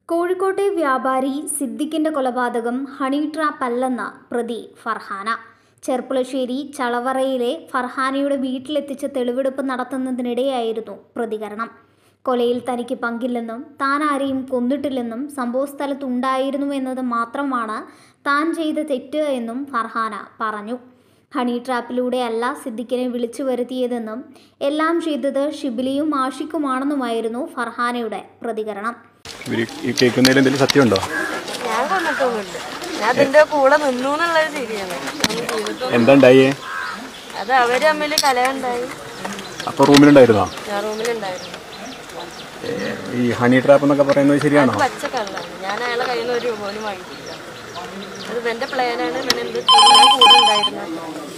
കോഴിക്കോട്ടെ വ്യാപാരി സിദ്ദിഖിന്റെ കൊലപാതകം ഹണി ട്രാപ്പ് അല്ലെന്ന പ്രതി ഫർഹാന ചെർപ്പുളശ്ശേരി ചളവറയിലെ ഫർഹാനയുടെ വീട്ടിലെത്തിച്ച് തെളിവെടുപ്പ് നടത്തുന്നതിനിടെയായിരുന്നു പ്രതികരണം കൊലയിൽ തനിക്ക് പങ്കില്ലെന്നും താൻ ആരെയും കൊന്നിട്ടില്ലെന്നും സംഭവസ്ഥലത്ത് ഉണ്ടായിരുന്നു എന്നത് മാത്രമാണ് താൻ ചെയ്ത തെറ്റ് എന്നും ഫർഹാന പറഞ്ഞു ഹണി ട്രാപ്പിലൂടെയല്ല സിദ്ദിഖിനെ വിളിച്ചു വരുത്തിയതെന്നും എല്ലാം ചെയ്തത് ഷിബിലിയും ആഷിക്കുമാണെന്നുമായിരുന്നു ഫർഹാനയുടെ പ്രതികരണം ഇവര് ഈ കേൾക്കുന്നതിൽ എന്തെങ്കിലും സത്യമുണ്ടോ ഞാൻ കൊന്നിട്ടൊന്നുമില്ല ഞാൻ അതിന്റെ കൂടെ നിന്നു എന്നുള്ളത് ശരിയാണ് ഒന്നും ചെയ്തിട്ടൊന്നും എന്താ ഉണ്ടായേ അത് അവര് തമ്മിൽ കലയുണ്ടായി അപ്പോൾ റൂമിലുണ്ടായിരുന്നോ ഞാൻ റൂമിലുണ്ടായിരുന്നു ഈ ഹണി ട്രാപ്പ് എന്നൊക്കെ പറയുന്നത് ശരിയാണോ അത് പച്ച കള്ളാണ് ഞാൻ അയാളെ കയ്യിൽ നിന്ന് ഒരു രൂപ പോലും വാങ്ങിയിട്ടില്ല അത് ഇവന്റെ പ്ലാനാണ് ഇവൻ എന്ത് ചെയ്യും? ഞാൻ കൂടെ ഉണ്ടായിരുന്നു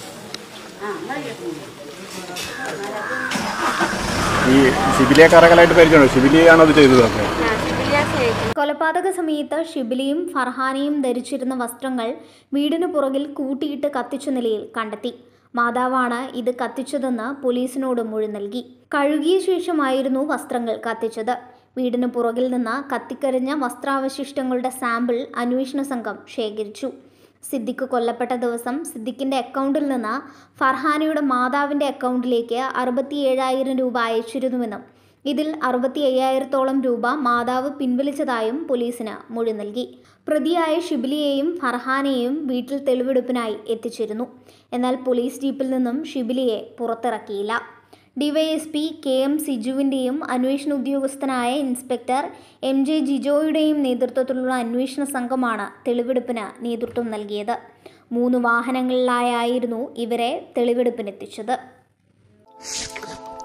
ഈ സിബിലിയെ കറകലായിട്ട് പരിചയമുണ്ടോ സിബിലിയാണോ അത് ചെയ്തതൊക്കെ ഞാൻ സിവിലിയ സ്നേഹിക്കുന്നു കൊലപാതക സമയത്ത് ഷിബിലിയും ഫർഹാനയും ധരിച്ചിരുന്ന വസ്ത്രങ്ങൾ വീടിന് പുറകിൽ കൂട്ടിയിട്ട് കത്തിച്ച നിലയിൽ കണ്ടെത്തി മാതാവാണ് ഇത് കത്തിച്ചതെന്ന് പോലീസിനോട് മൊഴി നൽകി കഴുകിയ ശേഷമായിരുന്നു വസ്ത്രങ്ങൾ കത്തിച്ചത് വീടിന് പുറകിൽ നിന്ന് കത്തിക്കരിഞ്ഞ വസ്ത്രാവശിഷ്ടങ്ങളുടെ സാമ്പിൾ അന്വേഷണ സംഘം ശേഖരിച്ചു സിദ്ദിഖ് കൊല്ലപ്പെട്ട ദിവസം സിദ്ദിഖിന്റെ അക്കൗണ്ടിൽ നിന്ന് ഫർഹാനയുടെ മാതാവിന്റെ അക്കൗണ്ടിലേക്ക് അറുപത്തി ഏഴായിരം രൂപ അയച്ചിരുന്നുവെന്നും ഇതിൽ അറുപത്തി അയ്യായിരത്തോളം രൂപ മാതാവ് പിൻവലിച്ചതായും പോലീസിന് മൊഴി നൽകി പ്രതിയായ ഷിബിലിയെയും ഫർഹാനെയും വീട്ടിൽ തെളിവെടുപ്പിനായി എത്തിച്ചിരുന്നു എന്നാൽ പോലീസ് ജീപ്പിൽ നിന്നും ഷിബിലിയെ പുറത്തിറക്കിയില്ല ഡിവൈഎസ്പി കെ എം സിജുവിൻ്റെയും അന്വേഷണ ഉദ്യോഗസ്ഥനായ ഇൻസ്പെക്ടർ എം ജെ ജിജോയുടെയും നേതൃത്വത്തിലുള്ള അന്വേഷണ സംഘമാണ് തെളിവെടുപ്പിന് നേതൃത്വം നൽകിയത് മൂന്ന് വാഹനങ്ങളിലായായിരുന്നു ഇവരെ തെളിവെടുപ്പിനെത്തിച്ചത്